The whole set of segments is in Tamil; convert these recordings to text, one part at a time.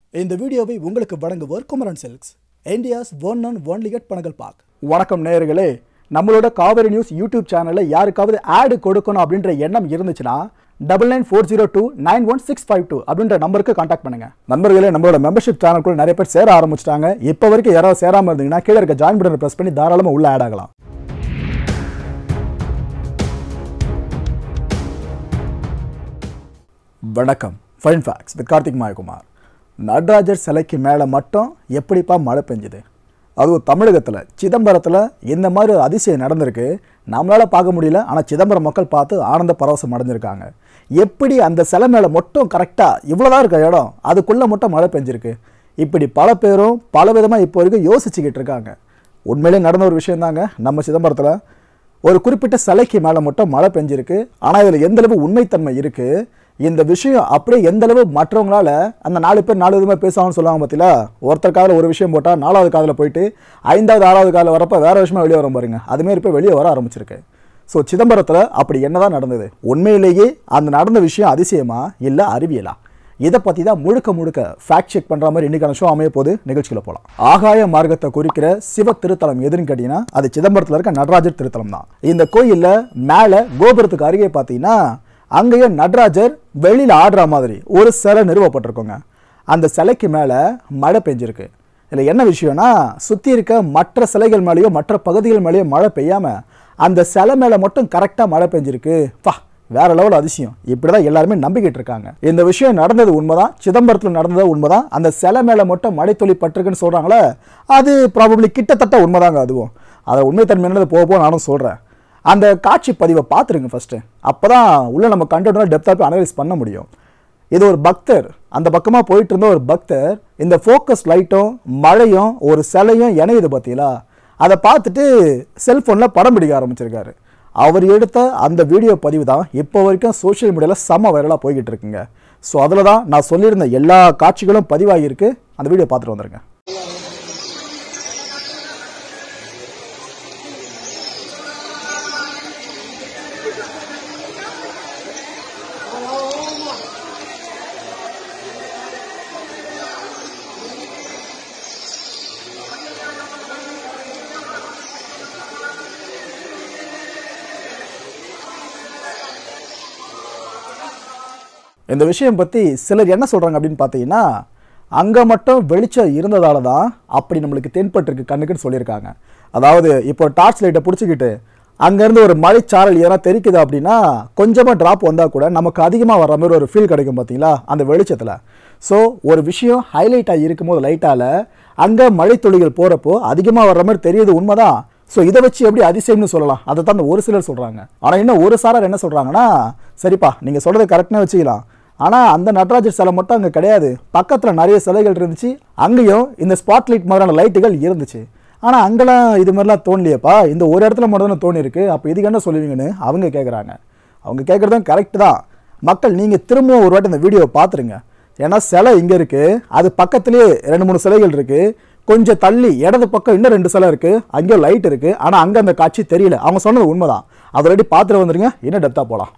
இந்த வீடியோவை உங்களுக்கு வழங்குவோர் Kumaran silks India's one and only கட் பனகல் பார்க் வணக்கம் நேயர்களே நம்மளோட காவேரி நியூஸ் யூடியூப் சேனலில் யாருக்காவது ஆடு கொடுக்கணும் அப்படின்ற எண்ணம் இருந்துச்சுன்னா double nine four zero two nine one six five two அப்படின்ற நம்பருக்கு காண்டாக்ட் பண்ணுங்க நண்பர்களே நம்மளோட மெம்பர்ஷிப் சேனலுக்குள்ள நிறைய பேர் சேர ஆரம்பிச்சிட்டாங்க இப்போ வரைக்கும் யாராவது சேராமல் இருந்தீங்கன்னா கீழே இருக்க ஜாயின் பட்டனை ப்ரெஸ் பண்ணி தாராளமாக உள்ள ஆட் ஆகலாம் வணக்கம் fine facts with Karthik Mayakumar நடராஜர் சிலைக்கு மேலே மட்டும் எப்படிப்பா மழை பெஞ்சுது அதுவும் தமிழகத்தில் சிதம்பரத்தில் இந்த மாதிரி ஒரு அதிசயம் நடந்திருக்கு நம்மளால் பார்க்க முடியல ஆனால் சிதம்பரம் மக்கள் பார்த்து ஆனந்த பரவசம் அடைஞ்சிருக்காங்க எப்படி அந்த சிலை மேலே மட்டும் கரெக்டாக இவ்வளோதான் இருக்க இடம் அதுக்குள்ளே மட்டும் மழை பெஞ்சிருக்கு இப்படி பல பேரும் பல விதமாக இப்போ வரைக்கும் யோசிச்சுக்கிட்டு இருக்காங்க உண்மையிலே நடந்த ஒரு விஷயம் தாங்க நம்ம சிதம்பரத்தில் ஒரு குறிப்பிட்ட சிலைக்கு மேலே மட்டும் மழை பெஞ்சிருக்கு ஆனால் இதில் எந்த அளவு உண்மைத்தன்மை இருக்குது இந்த விஷயம் அப்படியே எந்த அளவு மற்றவங்களால அந்த நாலு பேர் நாலு விதமாக பேசுவாங்கன்னு சொல்லுவாங்க பார்த்தீங்களா ஒருத்தர் காதில் ஒரு விஷயம் போட்டால் நாலாவது காதில் போயிட்டு ஐந்தாவது ஆறாவது காதில் வரப்போ வேற விஷயமா வெளியே வரும் பாருங்க அதுமாரி இப்போ வெளியே வர ஆரம்பிச்சிருக்கு ஸோ சிதம்பரத்தில் அப்படி என்னதான் நடந்தது உண்மையிலேயே அந்த நடந்த விஷயம் அதிசயமா இல்லை அறிவியலா இதை பற்றி தான் முழுக்க முழுக்க ஃபேக்ட் செக் பண்ணுற மாதிரி இன்னைக்கான ஷோ அமைய போது நிகழ்ச்சியில் போகலாம் ஆகாய மார்க்கத்தை குறிக்கிற சிவ திருத்தலம் எதுன்னு கேட்டிங்கன்னா அது சிதம்பரத்தில் இருக்க நடராஜர் திருத்தலம் தான் இந்த கோயிலில் மேலே கோபுரத்துக்கு அருகே பார்த்தீங்கன்னா அங்கேயும் நடராஜர் வெளியில் ஆடுற மாதிரி ஒரு சிலை நிறுவப்பட்டிருக்குங்க அந்த சிலைக்கு மேலே மழை பெஞ்சிருக்கு இதில் என்ன விஷயம்னா சுற்றி இருக்க மற்ற சிலைகள் மேலேயோ மற்ற பகுதிகள் மேலேயோ மழை பெய்யாமல் அந்த சிலை மேலே மட்டும் கரெக்டாக மழை பெஞ்சிருக்கு பா வேற லெவல் அதிசயம் இப்படி தான் எல்லாருமே நம்பிக்கிட்டு இருக்காங்க இந்த விஷயம் நடந்தது உண்மைதான் சிதம்பரத்தில் நடந்தது உண்மைதான் அந்த சிலை மேலே மட்டும் மழை துளி பட்டிருக்குன்னு சொல்கிறாங்களே அது ப்ராபப்ளி கிட்டத்தட்ட உண்மைதாங்க அதுவும் அதை உண்மைத்தன்மை என்னது போக போக நானும் சொல்கிறேன் அந்த காட்சி பதிவை பார்த்துருங்க ஃபஸ்ட்டு அப்போ தான் உள்ளே நம்ம கண்டென்ட்லாம் டெப்த்தாக போய் அனலைஸ் பண்ண முடியும் இது ஒரு பக்தர் அந்த பக்கமாக போயிட்டு இருந்த ஒரு பக்தர் இந்த ஃபோக்கஸ் லைட்டும் மழையும் ஒரு சிலையும் இணையுது பார்த்தீங்களா அதை பார்த்துட்டு செல்ஃபோனில் படம் பிடிக்க ஆரம்பிச்சிருக்காரு அவர் எடுத்த அந்த வீடியோ பதிவு தான் இப்போ வரைக்கும் சோஷியல் மீடியாவில் செம்ம வைரலாக போய்கிட்டு இருக்குங்க ஸோ அதில் தான் நான் சொல்லியிருந்த எல்லா காட்சிகளும் பதிவாகியிருக்கு அந்த வீடியோ பார்த்துட்டு வந்துருங்க இந்த விஷயம் பற்றி சிலர் என்ன சொல்கிறாங்க அப்படின்னு பார்த்தீங்கன்னா அங்கே மட்டும் வெளிச்சம் இருந்ததால தான் அப்படி நம்மளுக்கு தென்பட்டிருக்கு கண்ணுக்குன்னு சொல்லியிருக்காங்க அதாவது இப்போ டார்ச் லைட்டை பிடிச்சிக்கிட்டு அங்கேருந்து ஒரு மழைச்சாரல் எதனா தெரிக்குது அப்படின்னா கொஞ்சமாக ட்ராப் வந்தால் கூட நமக்கு அதிகமாக வர்ற மாதிரி ஒரு ஃபீல் கிடைக்கும் பார்த்தீங்களா அந்த வெளிச்சத்தில் ஸோ ஒரு விஷயம் ஹைலைட்டாக இருக்கும்போது லைட்டால் அங்கே மழைத்துளிகள் போகிறப்போ அதிகமாக வர்ற மாதிரி தெரியுது உண்மைதான் ஸோ இதை வச்சு எப்படி அதிசயம்னு சொல்லலாம் அதை தான் அந்த ஒரு சிலர் சொல்கிறாங்க ஆனால் இன்னும் ஒரு சாரர் என்ன சொல்கிறாங்கன்னா சரிப்பா நீங்கள் சொல்கிறது கரெக்டாக வச்சுக்கலாம் ஆனால் அந்த நடராஜர் சிலை மட்டும் அங்கே கிடையாது பக்கத்தில் நிறைய சிலைகள் இருந்துச்சு அங்கேயும் இந்த ஸ்பாட் லைட் மாதிரியான லைட்டுகள் இருந்துச்சு ஆனால் அங்கெல்லாம் இது மாதிரிலாம் தோணலையேப்பா இந்த ஒரு இடத்துல மட்டும் தானே தோணி இருக்கு அப்போ இதுக்கு என்ன சொல்லுவீங்கன்னு அவங்க கேட்குறாங்க அவங்க கேட்குறதும் கரெக்ட் தான் மக்கள் நீங்கள் திரும்பவும் ஒரு வாட்டி இந்த வீடியோவை பார்த்துருங்க ஏன்னா சிலை இங்கே இருக்குது அது பக்கத்துலேயே ரெண்டு மூணு சிலைகள் இருக்குது கொஞ்சம் தள்ளி இடது பக்கம் இன்னும் ரெண்டு சிலை இருக்குது அங்கேயும் லைட் இருக்குது ஆனால் அங்கே அந்த காட்சி தெரியல அவங்க சொன்னது உண்மைதான் அதை ரெடி பார்த்துட்டு வந்துருங்க இன்னும் டெப்த்தாக போகலாம்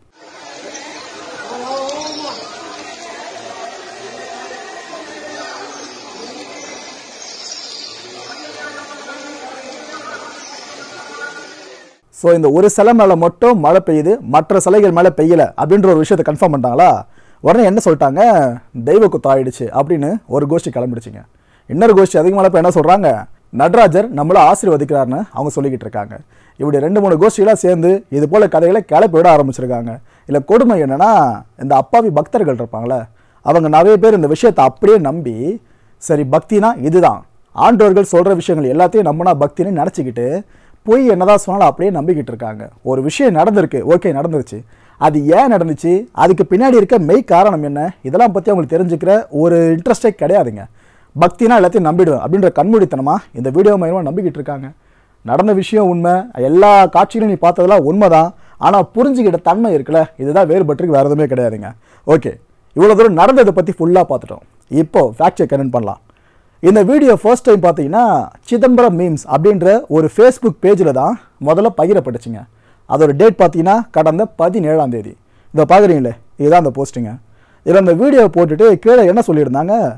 ஸோ இந்த ஒரு சிலை மேலே மட்டும் மழை பெய்யுது மற்ற சிலைகள் மேலே பெய்யலை அப்படின்ற ஒரு விஷயத்தை கன்ஃபார்ம் பண்ணிட்டாங்களா உடனே என்ன சொல்லிட்டாங்க தெய்வ குத்து ஆயிடுச்சு அப்படின்னு ஒரு கோஷ்டி கிளம்பிடுச்சுங்க இன்னொரு கோஷ்டி அதிகமாக இப்போ என்ன சொல்கிறாங்க நடராஜர் நம்மளை ஆசீர்வதிக்கிறாருன்னு அவங்க சொல்லிக்கிட்டு இருக்காங்க இப்படி ரெண்டு மூணு கோஷ்டிகளாக சேர்ந்து இது போல் கதைகளை கிளப்பி விட ஆரம்பிச்சிருக்காங்க இல்லை கொடுமை என்னன்னா இந்த அப்பாவி பக்தர்கள் இருப்பாங்களே அவங்க நிறைய பேர் இந்த விஷயத்தை அப்படியே நம்பி சரி பக்தினா இதுதான் ஆண்டவர்கள் சொல்கிற விஷயங்கள் எல்லாத்தையும் நம்பினா பக்தின்னு நினச்சிக்கிட்டு பொய் என்னதான் சொன்னாலும் அப்படியே நம்பிக்கிட்டு இருக்காங்க ஒரு விஷயம் நடந்திருக்கு ஓகே நடந்துருச்சு அது ஏன் நடந்துச்சு அதுக்கு பின்னாடி இருக்க மெய் காரணம் என்ன இதெல்லாம் பற்றி அவங்களுக்கு தெரிஞ்சுக்கிற ஒரு இன்ட்ரெஸ்டே கிடையாதுங்க பக்தினா எல்லாத்தையும் நம்பிடுவேன் அப்படின்ற கண்மூடித்தனமா இந்த வீடியோ மயமாக நம்பிக்கிட்டு இருக்காங்க நடந்த விஷயம் உண்மை எல்லா காட்சிகளும் நீ பார்த்ததெல்லாம் உண்மைதான் ஆனால் புரிஞ்சுக்கிட்ட தன்மை இருக்குல்ல இதுதான் வேறுபட்டிருக்கு வேறு எதுவுமே கிடையாதுங்க ஓகே இவ்வளோ தூரம் நடந்ததை பற்றி ஃபுல்லாக பார்த்துட்டோம் இப்போ ஃபேக்ட் செக் என்னன்னு பண்ணலாம் இந்த வீடியோ ஃபர்ஸ்ட் டைம் பார்த்தீங்கன்னா சிதம்பரம் மீம்ஸ் அப்படின்ற ஒரு ஃபேஸ்புக் பேஜில் தான் முதல்ல பகிரப்பட்டுச்சுங்க அதோட டேட் பார்த்தீங்கன்னா கடந்த பதினேழாம் தேதி இதை பார்க்குறீங்களே இதுதான் அந்த போஸ்ட்டுங்க இதில் அந்த வீடியோ போட்டுட்டு கீழே என்ன சொல்லியிருந்தாங்க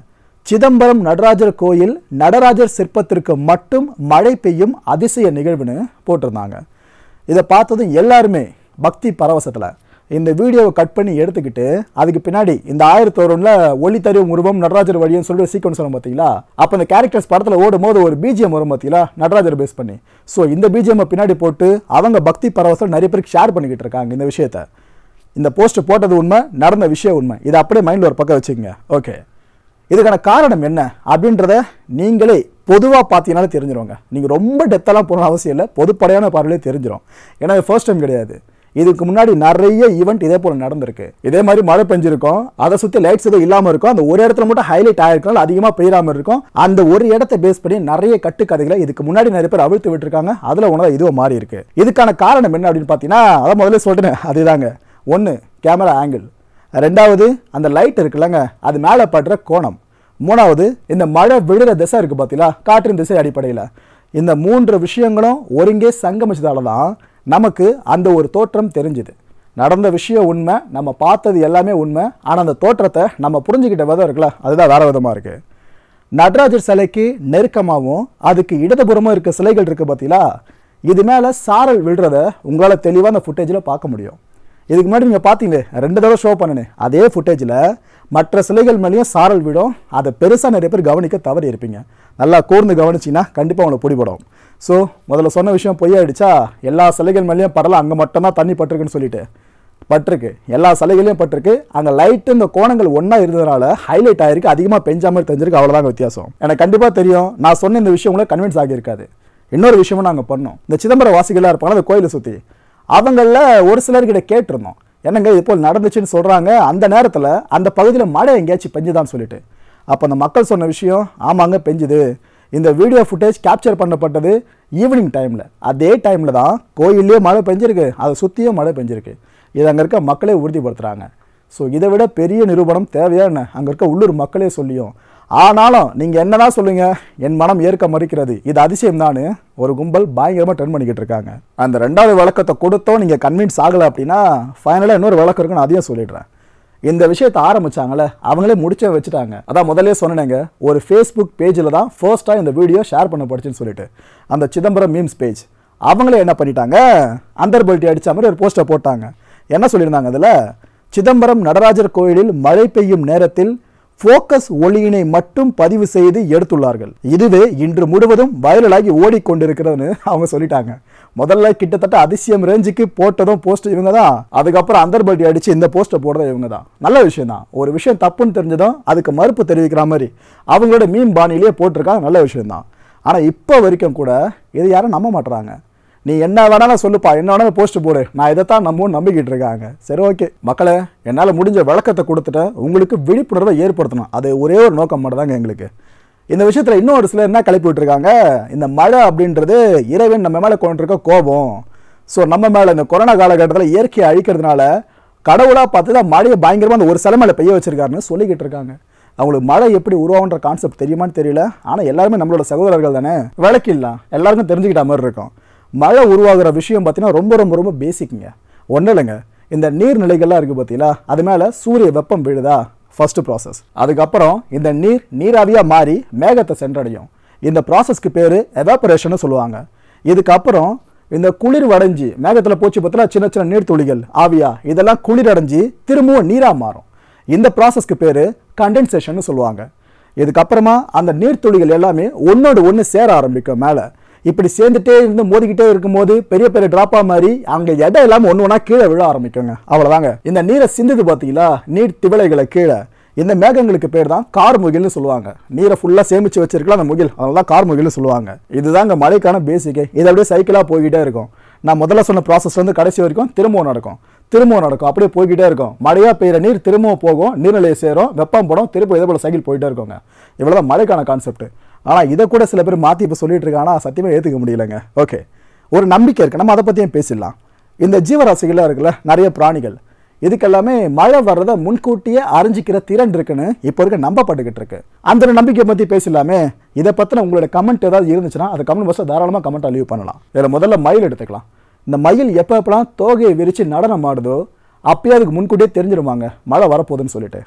சிதம்பரம் நடராஜர் கோயில் நடராஜர் சிற்பத்திற்கு மட்டும் மழை பெய்யும் அதிசய நிகழ்வுன்னு போட்டிருந்தாங்க இதை பார்த்ததும் எல்லாருமே பக்தி பரவசத்தில் இந்த வீடியோவை கட் பண்ணி எடுத்துக்கிட்டு அதுக்கு பின்னாடி இந்த ஆயிரத்தி ஒருல ஒளி தருவும் உருவம் நடராஜர் வழியும் சொல்லிட்டு சீக்வன்ஸ் வரும் பார்த்தீங்களா அப்போ இந்த கேரக்டர்ஸ் படத்தில் ஓடும் போது ஒரு பிஜிஎம் வரும் பார்த்தீங்களா நடராஜர் பேஸ் பண்ணி ஸோ இந்த பிஜிஎம் பின்னாடி போட்டு அவங்க பக்தி பரவசம் நிறைய பேருக்கு ஷேர் பண்ணிக்கிட்டு இருக்காங்க இந்த விஷயத்த இந்த போஸ்ட் போட்டது உண்மை நடந்த விஷயம் உண்மை இதை அப்படியே மைண்டில் ஒரு பக்கம் வச்சுக்கோங்க ஓகே இதுக்கான காரணம் என்ன அப்படின்றத நீங்களே பொதுவாக பார்த்தீங்கனாலே தெரிஞ்சிருவாங்க நீங்கள் ரொம்ப டெப்த்தெல்லாம் போகணும் அவசியம் இல்லை பொதுப்படையான பார்வையிலே தெரிஞ்சிடும் ஏன்னா இது ஃபர்ஸ்ட் டைம் கிடையாது இதுக்கு முன்னாடி நிறைய ஈவெண்ட் இதே போல் நடந்திருக்கு இதே மாதிரி மழை பெஞ்சிருக்கும் அதை சுற்றி லைட்ஸ் எதுவும் இல்லாமல் இருக்கும் அந்த ஒரு இடத்துல மட்டும் ஹைலைட் ஆயிருக்கனால அதிகமாக பெய்யாமல் இருக்கும் அந்த ஒரு இடத்த பேஸ் பண்ணி நிறைய கட்டுக்கதைகளை இதுக்கு முன்னாடி நிறைய பேர் அவிழ்த்து விட்டுருக்காங்க அதில் ஒன்று இதுவும் மாறி இருக்கு இதுக்கான காரணம் என்ன அப்படின்னு பார்த்தீங்கன்னா அதை முதல்ல சொல்லிட்டேன் அதுதாங்க ஒன்று கேமரா ஆங்கிள் ரெண்டாவது அந்த லைட் இருக்குல்லங்க அது மேலே படுற கோணம் மூணாவது இந்த மழை விழுற திசை இருக்குது பார்த்தீங்களா காற்றின் திசை அடிப்படையில் இந்த மூன்று விஷயங்களும் ஒருங்கே சங்கமிச்சதால தான் நமக்கு அந்த ஒரு தோற்றம் தெரிஞ்சுது நடந்த விஷயம் உண்மை நம்ம பார்த்தது எல்லாமே உண்மை ஆனால் அந்த தோற்றத்தை நம்ம புரிஞ்சுக்கிட்ட விதம் இருக்குல்ல அதுதான் வேற விதமாக இருக்குது நடராஜர் சிலைக்கு நெருக்கமாகவும் அதுக்கு இடதுபுறமும் இருக்க சிலைகள் இருக்குது பார்த்தீங்களா இது மேலே சாரல் விழுறத உங்களால் தெளிவாக அந்த ஃபுட்டேஜில் பார்க்க முடியும் இதுக்கு முன்னாடி நீங்கள் பார்த்தீங்களே ரெண்டு தடவை ஷோ பண்ணினேன் அதே ஃபுட்டேஜில் மற்ற சிலைகள் மேலேயும் சாரல் விடும் அதை பெருசாக நிறைய பேர் கவனிக்க தவறி இருப்பீங்க நல்லா கூர்ந்து கவனிச்சிங்கன்னா கண்டிப்பாக உங்களுக்கு பிடிபடும் ஸோ முதல்ல சொன்ன விஷயம் பொய்யாயிடுச்சா எல்லா சிலைகள் மேலேயும் படலாம் அங்கே மட்டும்தான் தண்ணி பட்டிருக்குன்னு சொல்லிட்டு பட்டிருக்கு எல்லா சிலைகளையும் பட்டிருக்கு அங்கே லைட்டு இந்த கோணங்கள் ஒன்றா இருந்ததுனால ஹைலைட் ஆயிருக்கு அதிகமாக பெஞ்சாமல் தெரிஞ்சிருக்கு அவ்வளோதாங்க வித்தியாசம் எனக்கு கண்டிப்பாக தெரியும் நான் சொன்ன இந்த விஷயம் உங்களை கன்வின்ஸ் ஆகியிருக்காது இன்னொரு விஷயமும் நாங்கள் பண்ணோம் இந்த சிதம்பரம் வாசிகளாக இருப்பாங்க அந்த கோயிலை சுற்றி அவங்களில் ஒரு சிலர்கிட்ட கேட்டிருந்தோம் என்னங்க இது போல் நடந்துச்சுன்னு சொல்கிறாங்க அந்த நேரத்தில் அந்த பகுதியில் மழை எங்கேயாச்சும் பெஞ்சுதான்னு சொல்லிட்டு அப்போ அந்த மக்கள் சொன்ன விஷயம் ஆமாங்க பெஞ்சுது இந்த வீடியோ ஃபுட்டேஜ் கேப்சர் பண்ணப்பட்டது ஈவினிங் டைமில் அதே டைமில் தான் கோயிலே மழை பெஞ்சிருக்கு அதை சுற்றியும் மழை பெஞ்சிருக்கு இது அங்கே இருக்க மக்களே உறுதிப்படுத்துகிறாங்க ஸோ இதை விட பெரிய நிரூபணம் தேவையா என்ன அங்கே இருக்க உள்ளூர் மக்களே சொல்லியும் ஆனாலும் நீங்கள் என்னதான் சொல்லுங்க என் மனம் ஏற்க மறுக்கிறது இது அதிசயம் தானு ஒரு கும்பல் பயங்கரமாக டர்ன் பண்ணிக்கிட்டு இருக்காங்க அந்த ரெண்டாவது விளக்கத்தை கொடுத்தோம் நீங்கள் கன்வின்ஸ் ஆகலை அப்படின்னா ஃபைனலாக இன்னொரு விளக்கம் இருக்குன்னு அதையும் சொல்லிடுறேன் இந்த விஷயத்தை ஆரம்பிச்சாங்களே அவங்களே முடிச்ச வச்சுட்டாங்க அதான் முதல்ல சொன்னேங்க ஒரு ஃபேஸ்புக் பேஜில் தான் ஃபர்ஸ்ட்டாக இந்த வீடியோ ஷேர் பண்ணப்படுச்சுன்னு சொல்லிட்டு அந்த சிதம்பரம் மீம்ஸ் பேஜ் அவங்களே என்ன பண்ணிட்டாங்க அந்தர் பல்ட்டி அடித்த மாதிரி ஒரு போஸ்டர் போட்டாங்க என்ன சொல்லியிருந்தாங்க அதில் சிதம்பரம் நடராஜர் கோயிலில் மழை பெய்யும் நேரத்தில் ஃபோக்கஸ் ஒளியினை மட்டும் பதிவு செய்து எடுத்துள்ளார்கள் இதுவே இன்று முழுவதும் வைரலாகி ஓடிக்கொண்டிருக்கிறதுன்னு அவங்க சொல்லிட்டாங்க முதல்ல கிட்டத்தட்ட அதிசயம் ரேஞ்சுக்கு போட்டதும் போஸ்ட் இவங்க தான் அதுக்கப்புறம் அந்தர்பல்ட்டி அடிச்சு இந்த போஸ்ட்டை போடுறது இவங்க தான் நல்ல விஷயம் தான் ஒரு விஷயம் தப்புன்னு தெரிஞ்சதும் அதுக்கு மறுப்பு தெரிவிக்கிற மாதிரி அவங்களோட மீன் பாணியிலேயே போட்டிருக்காங்க நல்ல விஷயம் தான் ஆனால் இப்போ வரைக்கும் கூட இது யாரும் நம்ப மாட்டுறாங்க நீ என்ன வேணாலும் சொல்லுப்பா என்ன வேணாலும் போஸ்ட் போடு நான் இதைத்தான் நம்பவும் நம்பிக்கிட்டு இருக்காங்க சரி ஓகே மக்களே என்னால் முடிஞ்ச விளக்கத்தை கொடுத்துட்டேன் உங்களுக்கு விழிப்புணர்வை ஏற்படுத்தணும் அது ஒரே ஒரு நோக்கம் மட்டும் தாங்க எங்களுக்கு இந்த விஷயத்தில் இன்னும் ஒரு சிலர் என்ன கிளப்பி விட்டுருக்காங்க இந்த மழை அப்படின்றது இறைவன் நம்ம மேலே கொண்டிருக்க கோபம் ஸோ நம்ம மேலே இந்த கொரோனா காலகட்டத்தில் இயற்கையை அழிக்கிறதுனால கடவுளாக பார்த்து தான் மழையை பயங்கரமாக அந்த ஒரு சிலை மேலே பெய்ய வச்சிருக்காருன்னு சொல்லிக்கிட்டு இருக்காங்க அவங்களுக்கு மழை எப்படி உருவாகுன்ற கான்செப்ட் தெரியுமான்னு தெரியல ஆனால் எல்லாருமே நம்மளோட சகோதரர்கள் தானே விளக்கிடலாம் எல்லாருக்கும் தெரிஞ்சுக்கிட்ட மாதிரி இருக்கும் மழை உருவாகிற விஷயம் பார்த்தீங்கன்னா ரொம்ப ரொம்ப ரொம்ப பேசிக்குங்க ஒன்றும் இல்லைங்க இந்த நீர்நிலைகள்லாம் இருக்குது பார்த்தீங்களா அது மேலே சூரிய வெப்பம் விழுதா ஃபர்ஸ்ட் ப்ராசஸ் அதுக்கப்புறம் இந்த நீர் நீராவியாக மாறி மேகத்தை சென்றடையும் இந்த ப்ராசஸ்க்கு பேர் எவாபரேஷன் சொல்லுவாங்க இதுக்கப்புறம் இந்த குளிர் வடைஞ்சு மேகத்தில் போச்சு பார்த்தா சின்ன சின்ன நீர்த்துளிகள் ஆவியா இதெல்லாம் குளிர் அடைஞ்சு திரும்பவும் நீராக மாறும் இந்த ப்ராசஸ்க்கு பேர் கண்டென்சேஷன் சொல்லுவாங்க இதுக்கப்புறமா அந்த நீர்த்துளிகள் எல்லாமே ஒன்னோடு ஒன்று சேர ஆரம்பிக்கும் மேலே இப்படி சேர்ந்துட்டே இருந்து மோதிக்கிட்டே இருக்கும்போது பெரிய பெரிய டிராப்பா மாதிரி அங்கே இடம் இல்லாமல் ஒன்று ஒன்றா கீழே விழ ஆரம்பிக்குங்க அவ்வளோதாங்க இந்த நீரை சிந்துது பார்த்தீங்களா நீர் திவலைகளை கீழே இந்த மேகங்களுக்கு பேர் தான் கார் முகில்னு சொல்லுவாங்க நீரை ஃபுல்லாக சேமிச்சு வச்சிருக்கலாம் அந்த முகில் அதனால தான் கார் முகில்னு சொல்லுவாங்க இதுதாங்க மழைக்கான பேசிக்கே இது அப்படியே சைக்கிளாக போய்கிட்டே இருக்கும் நான் முதல்ல சொன்ன ப்ராசஸ் வந்து கடைசி வரைக்கும் திரும்பவும் நடக்கும் திரும்பவும் நடக்கும் அப்படியே போய்கிட்டே இருக்கும் மழையாக பெய்கிற நீர் திரும்பவும் போகும் நீர்நிலையை சேரும் வெப்பம் படும் திரும்ப இதே போல் சைக்கிள் போயிட்டே இருக்குங்க இவ்வளோதான் மழைக்கான கான்செப்ட் ஆனால் இதை கூட சில பேர் மாற்றி இப்போ சொல்லிட்டு இருக்காங்க சத்தியமாக ஏற்றுக்க முடியலங்க ஓகே ஒரு நம்பிக்கை இருக்குது நம்ம அதை பற்றியும் பேசிடலாம் இந்த ஜீவராசிகள்லாம் இருக்குல்ல நிறைய பிராணிகள் இதுக்கெல்லாமே மழை வர்றதை முன்கூட்டியே அறிஞ்சிக்கிற திறன் இருக்குன்னு இப்போ இருக்க நம்பப்பட்டுக்கிட்டு இருக்கு அந்த ஒரு நம்பிக்கையை பற்றி பேசலாமே இதை பற்றின உங்களோட கமெண்ட் ஏதாவது இருந்துச்சுன்னா அதை கமெண்ட் பாக்ஸில் தாராளமாக கமெண்ட் லீவ் பண்ணலாம் இதில் முதல்ல மயில் எடுத்துக்கலாம் இந்த மயில் எப்போ எப்பெல்லாம் தோகையை விரித்து நடனம் ஆடுதோ அப்பயே அதுக்கு முன்கூட்டியே தெரிஞ்சிருவாங்க மழை வரப்போகுதுன்னு சொல்லிட்டு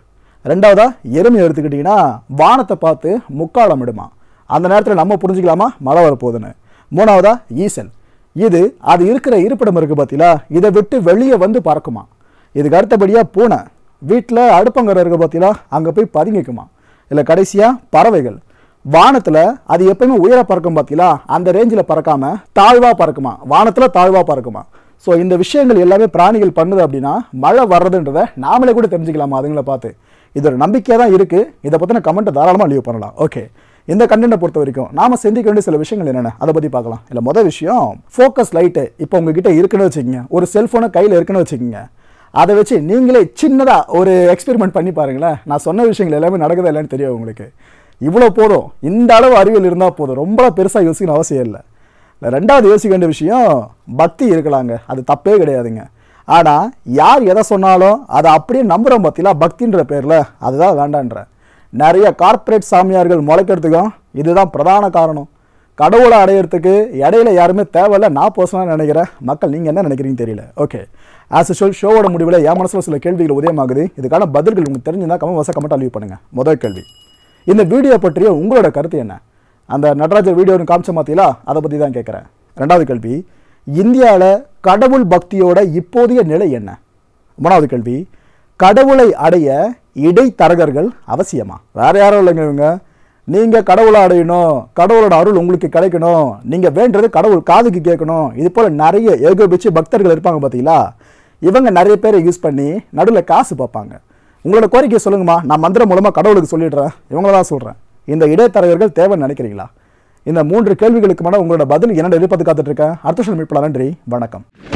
ரெண்டாவதா எருமை எடுத்துக்கிட்டிங்கன்னா வானத்தை பார்த்து முக்காலம் இடுமா அந்த நேரத்தில் நம்ம புரிஞ்சுக்கலாமா மழை வரப்போகுதுன்னு மூணாவதா ஈசல் இது அது இருக்கிற இருப்பிடம் இருக்குது பார்த்தீங்களா இதை விட்டு வெளியே வந்து பறக்குமா இதுக்கு அடுத்தபடியாக பூனை வீட்டில் அடுப்பங்கரை இருக்குது பார்த்தீங்களா அங்கே போய் பதுங்கிக்குமா இல்லை கடைசியாக பறவைகள் வானத்தில் அது எப்பயுமே உயர பறக்கும் பார்த்தீங்களா அந்த ரேஞ்சில் பறக்காம தாழ்வாக பறக்குமா வானத்தில் தாழ்வாக பறக்குமா ஸோ இந்த விஷயங்கள் எல்லாமே பிராணிகள் பண்ணுது அப்படின்னா மழை வர்றதுன்றதை நாமளே கூட தெரிஞ்சுக்கலாமா அதுங்களை பார்த்து இது ஒரு நம்பிக்கையாக தான் இருக்குது இதை பற்றின கமெண்ட்டை தாராளமாக லீவ் பண்ணலாம் ஓகே இந்த கண்டென்ட்டை பொறுத்த வரைக்கும் நாம சிந்திக்க வேண்டிய சில விஷயங்கள் என்னென்ன அதை பற்றி பார்க்கலாம் இல்லை மொதல் விஷயம் ஃபோக்கஸ் லைட்டு இப்போ உங்ககிட்ட இருக்குன்னு வச்சுக்கோங்க ஒரு செல்ஃபோனை கையில் இருக்குன்னு வச்சுக்கோங்க அதை வச்சு நீங்களே சின்னதாக ஒரு எக்ஸ்பெரிமெண்ட் பண்ணி பாருங்களேன் நான் சொன்ன விஷயங்கள் எல்லாமே நடக்குதா இல்லைன்னு தெரியும் உங்களுக்கு இவ்வளோ போதும் இந்த அளவு அறிவியல் இருந்தால் போதும் ரொம்ப பெருசாக யோசிக்கணும் அவசியம் இல்லை இல்லை ரெண்டாவது யோசிக்க வேண்டிய விஷயம் பக்தி இருக்கலாங்க அது தப்பே கிடையாதுங்க ஆனால் யார் எதை சொன்னாலும் அதை அப்படியே நம்புகிறோம் பார்த்தீங்களா பக்தின்ற பேரில் அதுதான் வேண்டான்ற நிறைய கார்ப்பரேட் சாமியார்கள் முளைக்கிறதுக்கும் இதுதான் பிரதான காரணம் கடவுளை அடையிறதுக்கு இடையில யாருமே தேவையில்ல நான் பர்சனலாக நினைக்கிறேன் மக்கள் நீங்கள் என்ன நினைக்கிறீங்க தெரியல ஓகே ஆஸ் யூஷுவல் ஷோவோட முடிவில் என் மனசில் சில கேள்விகள் உதயமாகுது இதுக்கான பதில்கள் உங்களுக்கு தெரிஞ்சிருந்தா கமெண்ட் வச கமெண்ட் லீவ் பண்ணுங்கள் முதல் கேள்வி இந்த வீடியோ பற்றிய உங்களோட கருத்து என்ன அந்த நடராஜர் வீடியோன்னு காமிச்ச மாத்தீங்களா அதை பற்றி தான் கேட்குறேன் ரெண்டாவது கேள்வி இந்தியாவில் கடவுள் பக்தியோட இப்போதைய நிலை என்ன மூணாவது கேள்வி கடவுளை அடைய இடைத்தரகர்கள் அவசியமா வேற யாரும் இல்லைங்க இவங்க நீங்க கடவுளை அடையணும் கடவுளோட அருள் உங்களுக்கு கிடைக்கணும் நீங்க வேண்டது கடவுள் காதுக்கு கேட்கணும் இது போல நிறைய ஏகோபிச்சு பக்தர்கள் இருப்பாங்க பார்த்தீங்களா இவங்க நிறைய பேரை யூஸ் பண்ணி நடுவில் காசு பார்ப்பாங்க உங்களோட கோரிக்கை சொல்லுங்கம்மா நான் மந்திரம் மூலமா கடவுளுக்கு சொல்லிடுறேன் இவங்கள தான் சொல்றேன் இந்த இடைத்தரகர்கள் தேவைன்னு நினைக்கிறீங்களா இந்த மூன்று கேள்விகளுக்கு மேலே உங்களோட பதில் என்னென்ன எதிர்பார்த்து காத்துட்டு இருக்கேன் அடுத்த வருஷம் மீட்பலாம் நன்றி வணக்கம்